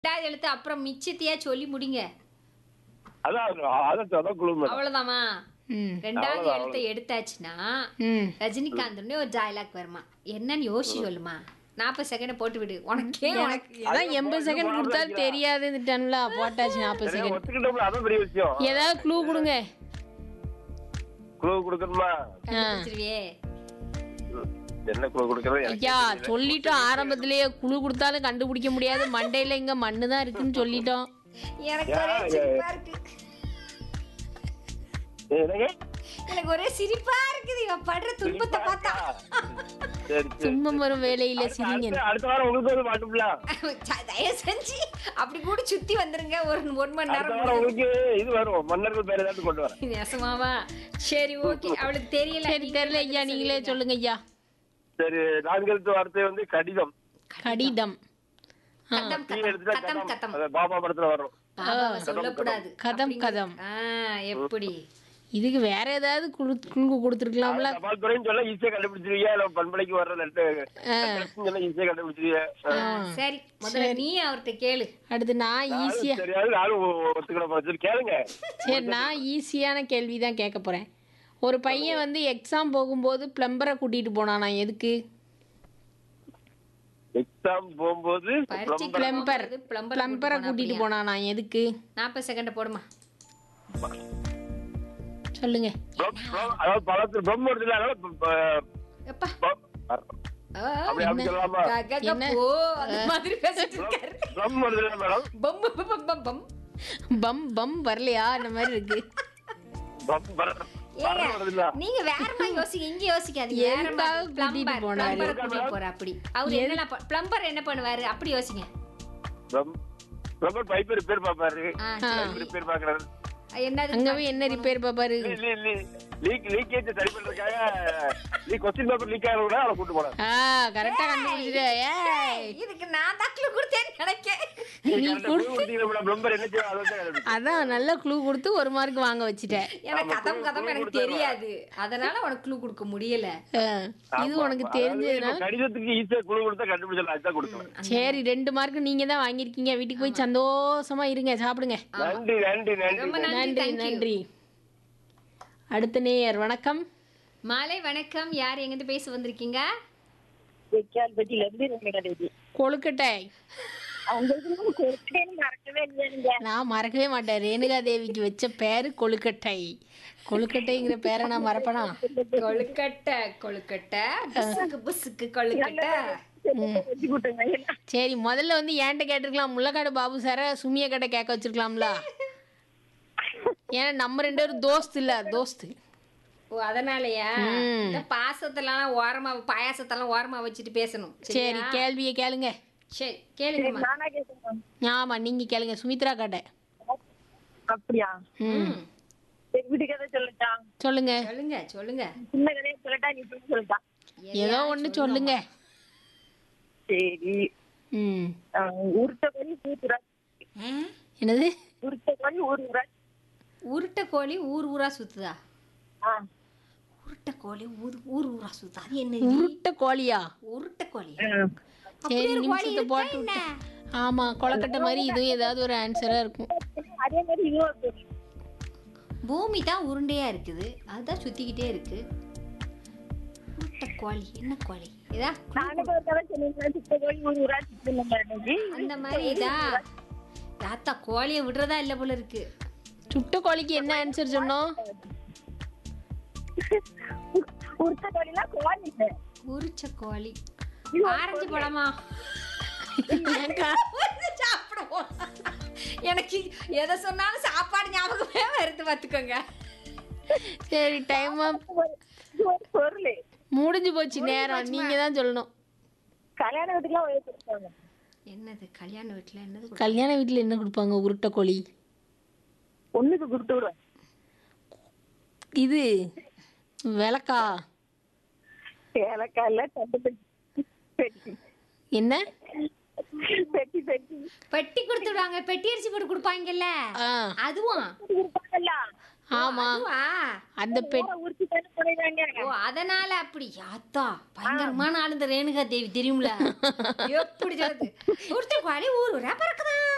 ரெண்டாவது எழுத்து அப்புறம் மிச்சத்தையா சொல்லி முடிங்க அதான் அதான் அதான் குழு மேடம் அவ்வளவுதாமா ம் ரெண்டாவது அவ்வளவுதான், எழுத்தை எடுத்தாச்சுன்னா ம் ரஜினிகாந்த் உடனே ஒரு டைலாக் வருமா என்னன்னு யோசிச்சு சொல்லுமா நாற்பது செகண்ட் போட்டு விடு உனக்கே உனக்கு அதான் எண்பது செகண்ட் கொடுத்தாலும் தெரியாதுன்னுட்டான்ல போட்டாச்சு நாற்பது சரியா, செகண்ட் ஒத்துக்கிட்டோம்ல அதான் பெரிய விஷயம் ஏதாவது க்ளூ கொடுங்க குழு கொடுக்கணுமா கண்டுபிடிச்சிருவியே என்ன குழு கொடுக்கறது எனக்கு ஐயா சொல்லிட்டோம் ஆரம்பத்திலேயே குழு கொடுத்தாலும் கண்டுபிடிக்க முடியாது மண்டையில இங்க மண்ணு தான் இருக்குன்னு சொல்லிட்டோம் எனக்கு ஒரே யா, யா. சிரிப்பா இருக்கு என்னங்க எனக்கு ஒரே சிரிப்பா இருக்குது இவன் படுற துன்பத்தை பார்த்தா சரி சரி துன்பம் வரும் வேலையில சிரிங்க அடுத்த- அடுத்த வாரம் உங்களுக்கு வந்து மாட்டும்ல ச- தயவு செஞ்சு அப்படி கூட சுத்தி வந்துருங்க ஒரு ஒரு மணி அடுத்த நேரம் வாரம் உங்களுக்கு இது வரும் மன்னர்கள் பேர் ஏதாட்டு கொண்டு வரேன் நெசமாவா சரி ஓகே அவளுக்கு தெரியல சரி தெரியல ஐயா நீங்களே சொல்லுங்க ஐயா சரி நான்கெழுத்து வார்த்தை வந்து கடிதம் கடிதம் ஆ, கதம் டீ கதம் எடுத்துட்டா கதம் கதம் கதம் அது பாபா படத்துல வரும் பாபாவை சொல்லக்கூடாது கதம், அப்படிங்கிற- கதம். ஆ எப்படி இதுக்கு வேற ஏதாவது குழு குழு கொடுத்துருக்கலாம்ல தபால் துறைன்னு சொல்ல ஈஸியா கண்டுபிடிச்சிருவியா இல்ல பண்பலைக்கு வர்ற லெட்டு சொல்ல ஈஸியா கண்டுபிடிச்சிருவியா ஆ, சரி முதல்ல நீ அவர்கிட்ட கேளு அடுத்து நான் ஈஸியா தெரியாது நானும் ஒத்துக்கிட போச்சு கேளுங்க சரி நான் ஈஸியான கேள்வி தான் கேட்க போறேன் ஒரு பையன் வந்து எக்ஸாம் போகும்போது பிளம்பரை கூட்டிட்டு போனானா எதுக்கு எக்ஸாம் போகும்போது பரீட்சைக்கு பிளம்பர் போகும்போது plumber பிளம்பரை கூட்டிட்டு போனானா எதுக்கு நாற்பது செகண்ட் போடுமா சொல்லுங்க பிரம்- பிரம்- அதாவது பழத்துல பிரம் வருதுல அதனால ப- ப- எப்பா பம். ஆ, அப்படி அப்படி சொல்லலாமா க- க- க- என்ன? போ, அந்த மாதிரி பேசிட்டு இருக்காரு பிரம் வருதுல மேடம் பம் பம் பம் பம் பம் பம் பம் வரலையா இந்த மாதிரி இருக்கு பம் வர- வர ஏங்க, வருதுல நீங்க வேற மாதிரி யோசிங்க இங்க யோசிக்காதீங்க வேற எதுக்காக மாதிரி கூட்டிட்டு பிளம்பர் போனாரு? பிளம்பரை கூட்டிட்டு போற அப்படி அவர் என்ன பிளம்பர் என்ன பண்ணுவாரு அப்படி யோசிங்க பிரம் பிளம்பர் பைப் ரிப்பேர் பாப்பாரு ஆ, பைப் ரிப்பேர் பாக்குறாரு என்னது அங்க போய் என்ன ரிப்பேர் பாப்பாரு லீக் லீக்கேஜ் சரி பண்றதுக்காக லீக் கொஸ்டின் பேப்பர் லீக் ஆகணும்னா அவளை கூட்டு போனாரு ஆ கரெக்டா கண்டுபிடிச்சிட்டு ஏய் இதுக்கு நான் தாக்கல கொடுத்தேன்னு நினைக்கேன் பிளம்பர் என்ன செய்யும் அதை வச்சு கண்டுபிடிச்சு. அதான் நல்ல க்ளூ கொடுத்து ஒரு மார்க் வாங்க வச்சுட்டேன் எனக்கு கதம் கதம் எனக்கு தெரியாது அதனால உனக்கு க்ளூ கொடுக்க முடியல ஆ, இது உனக்கு அதாவது தெரிஞ்சதுனால இப்ப கடிதத்துக்கு ஈஸியா குழு கொடுத்தா கண்டுபிடிச்சலாம் அதுதான் கொடுக்கணும் சரி ரெண்டு மார்க் நீங்க தான் வாங்கியிருக்கீங்க வீட்டுக்கு போய் சந்தோஷமா இருங்க சாப்பிடுங்க நன்றி நன்றி ரொம்ப நன்றி நன்றி நன்றி தேங்க்யூ நன்றி அடுத்த நேயர் வணக்கம் மாலை வணக்கம் யார் எங்கிட்ட பேச வந்திருக்கீங்க வெக்கால்பட்டியில இருந்து ரேணுகா தேவி கொழுக்கட்டை அவங்களுக்கு கொடுத்துட்டேன்னு மறக்கவே இல்லையா நீங்க நான் மறக்கவே மாட்டேன் ரேணுகா தேவிக்கு வச்ச பேரு கொழுக்கட்டை கொழுக்கட்டைங்கிற பேரை நான் மறப்பனா கொழுக்கட்டை கொழுக்கட்டை புசுக்கு புசுக்கு கொழுக்கட்டை வச்சு கொடுத்துங்க சரி முதல்ல வந்து ஏன்ட்ட கேட்டிருக்கலாம் முள்ளக்காடு பாபு சார சுமிய கடை கேட்க வச்சிருக்கலாம்ல ஏன்னா நம்ம ரெண்டு பேரும் தோஸ்து இல்ல தோஸ்து ஓ அதனாலயா ம். இந்த பாசத்தெல்லாம் ஓரமா பாயாசத்தெல்லாம் ஓரமா வச்சுட்டு பேசணும் சரி சரியா? கேள்வியை கேளுங்க சரி கேளுங்கம்மா நானா கேட்கணும் ஆமா நீங்க கேளுங்க சுமித்ரா கடை அப்படியா ம் சரி வீட்டு கதை சொல்லட்டா சொல்லுங்க சொல்லுங்க சொல்லுங்க சின்ன கதையை சொல்லட்டா நீ சொல்லி சொல்லட்டா ஏதோ ஒண்ணு சொல்லுங்க சரி ம் அஹ், உருட்ட கோழி ஊருரா ஆ? என்னது உருட்ட கோழி ஊர் ஊரா உருட்டை கோழி ஊர் ஊரா சுத்துதா ஆ உருட்டை கோழி ஊர் ஊர் ஊரா சுத்துதா அது என்ன உருட்ட கோழியா உருட்டை கோழி அஹ், அப்படி சரி ஒரு கோழி நிமிஷத்தை இருக்கா போட்டு என்ன? விட்டேன். ஆமா கொலக்கட்டை மாதிரி இதுவும் ஏதாவது ஒரு ஆன்சரா இருக்கும் அதே மாதிரி இன்னொரு கோழி பூமி தான் உருண்டையா இருக்குது அதுதான் சுத்திக்கிட்டே இருக்கு உருட்டை கோழி என்ன கோழி இதா நானும் ஒரு கதை சொன்னீங்களா சித்த கோழி ஊர் ஊரா சித்த அந்த மாதிரி இதா யாத்தா கோழியை விடுறதா இல்ல போல இருக்கு சுட்ட கோழிக்கு என்ன ஆன்சர் சொன்னோம் உருட்ட கோழினா கோழி இல்லை. உரிச்ச கோழி ஆரஞ்சு பழமா ஏன்க்கா? சாப்பிடுவோம் எனக்கு எதை சொன்னாலும் சாப்பாடு ஞாபகமே வருது பார்த்துக்கோங்க சரி டைம் இது ஒரு பொருள் முடிஞ்சு போச்சு நேரம் நீங்க தான் சொல்லணும் கல்யாண வீட்டுக்குலாம் ஒரே கொடுப்பாங்க என்னது கல்யாண வீட்டுல என்னது கொடு- கல்யாண வீட்டுல என்ன கொடுப்பாங்க உருட்டை கோழி ஒண்ணுக்கு கொடுத்து விடுவேன் இது விளக்கா ஏலக்காய் இல்ல தண்டு பெட்டி பெட்டி என்ன பெட்டி பெட்டி பெட்டி கொடுத்து விடுவாங்க பெட்டி அரிசி போட்டு கொடுப்பாங்கல்ல ஆ அதுவும் கொடுப்பாங்கல்ல ஆமா அதுவா அந்த பெட் உருட்டி தானே போடுறாங்க ஓ அதனால அப்படி யாத்தா பயங்கரமான ஆளு இந்த ரேணுகா தேவி தெரியும்ல எப்படி சொல்றது ஒருத்தர் கோழி ஊர் ஊரா பறக்குதான்